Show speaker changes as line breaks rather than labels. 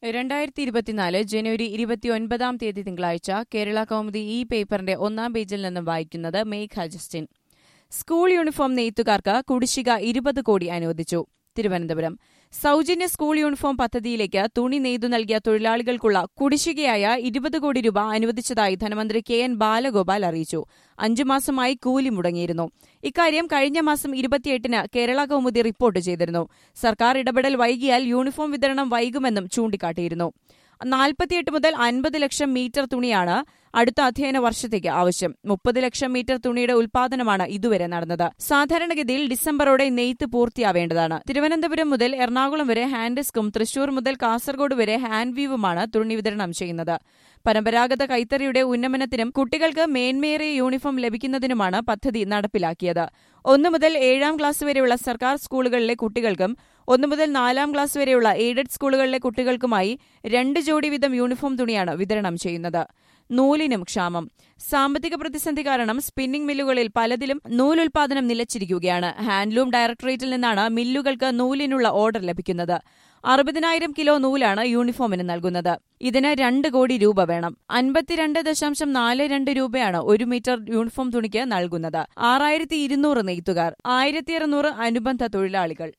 രണ്ടായിരത്തി ഇരുപത്തിനാല് ജനുവരി ഇരുപത്തിയൊൻപതാം തീയതി തിങ്കളാഴ്ച കേരള കൗമുദി ഈ പേപ്പറിന്റെ ഒന്നാം പേജിൽ നിന്നും വായിക്കുന്നത് മേഘ ജസ്റ്റിൻ സ്കൂൾ യൂണിഫോം നെയ്ത്തുകാർക്ക് കുടിശ്ശിക ഇരുപത് കോടി അനുവദിച്ചു തിരുവനന്തപുരം സൗജന്യ സ്കൂൾ യൂണിഫോം പദ്ധതിയിലേക്ക് തുണി നെയ്തു നൽകിയ തൊഴിലാളികൾക്കുള്ള കുടിശ്ശികയായ ഇരുപത് കോടി രൂപ അനുവദിച്ചതായി ധനമന്ത്രി കെ എൻ ബാലഗോപാൽ അറിയിച്ചു അഞ്ചു മാസമായി കൂലി മുടങ്ങിയിരുന്നു ഇക്കാര്യം കഴിഞ്ഞ മാസം ഇരുപത്തിയെട്ടിന് കേരള കൗമുദി റിപ്പോർട്ട് ചെയ്തിരുന്നു സർക്കാർ ഇടപെടൽ വൈകിയാൽ യൂണിഫോം വിതരണം വൈകുമെന്നും ചൂണ്ടിക്കാട്ടിയിരുന്നു നാൽപ്പത്തിയെട്ട് മുതൽ അൻപത് ലക്ഷം മീറ്റർ തുണിയാണ് അടുത്ത അധ്യയന വർഷത്തേക്ക് ആവശ്യം മുപ്പത് ലക്ഷം മീറ്റർ തുണിയുടെ ഉൽപാദനമാണ് ഇതുവരെ നടന്നത് സാധാരണഗതിയിൽ ഡിസംബറോടെ നെയ്ത്ത് പൂർത്തിയാവേണ്ടതാണ് തിരുവനന്തപുരം മുതൽ എറണാകുളം വരെ ഹാൻഡ് ഡിസ്കും തൃശൂർ മുതൽ കാസർഗോഡ് വരെ ഹാൻഡ് വീവുമാണ് തുണി വിതരണം ചെയ്യുന്നത് പരമ്പരാഗത കൈത്തറിയുടെ ഉന്നമനത്തിനും കുട്ടികൾക്ക് മേന്മേറിയ യൂണിഫോം ലഭിക്കുന്നതിനുമാണ് പദ്ധതി നടപ്പിലാക്കിയത് ഒന്നു മുതൽ ഏഴാം ക്ലാസ് വരെയുള്ള സർക്കാർ സ്കൂളുകളിലെ കുട്ടികൾക്കും ഒന്നു മുതൽ നാലാം ക്ലാസ് വരെയുള്ള എയ്ഡഡ് സ്കൂളുകളിലെ കുട്ടികൾക്കുമായി രണ്ട് ജോഡി വീതം യൂണിഫോം തുണിയാണ് വിതരണം ചെയ്യുന്നത് നൂലിനും ക്ഷാമം സാമ്പത്തിക പ്രതിസന്ധി കാരണം സ്പിന്നിംഗ് മില്ലുകളിൽ പലതിലും നൂലുൽപാദനം നിലച്ചിരിക്കുകയാണ് ഹാൻഡ്ലൂം ഡയറക്ടറേറ്റിൽ നിന്നാണ് മില്ലുകൾക്ക് നൂലിനുള്ള ഓർഡർ ലഭിക്കുന്നത് അറുപതിനായിരം കിലോ നൂലാണ് യൂണിഫോമിന് നൽകുന്നത് ഇതിന് രണ്ട് കോടി രൂപ വേണം അൻപത്തിരണ്ട് ദശാംശം നാല് രണ്ട് രൂപയാണ് ഒരു മീറ്റർ യൂണിഫോം തുണിക്ക് നൽകുന്നത് ആറായിരത്തി ഇരുന്നൂറ് നെയ്ത്തുകാർ ആയിരത്തി അറുന്നൂറ് അനുബന്ധ തൊഴിലാളികൾ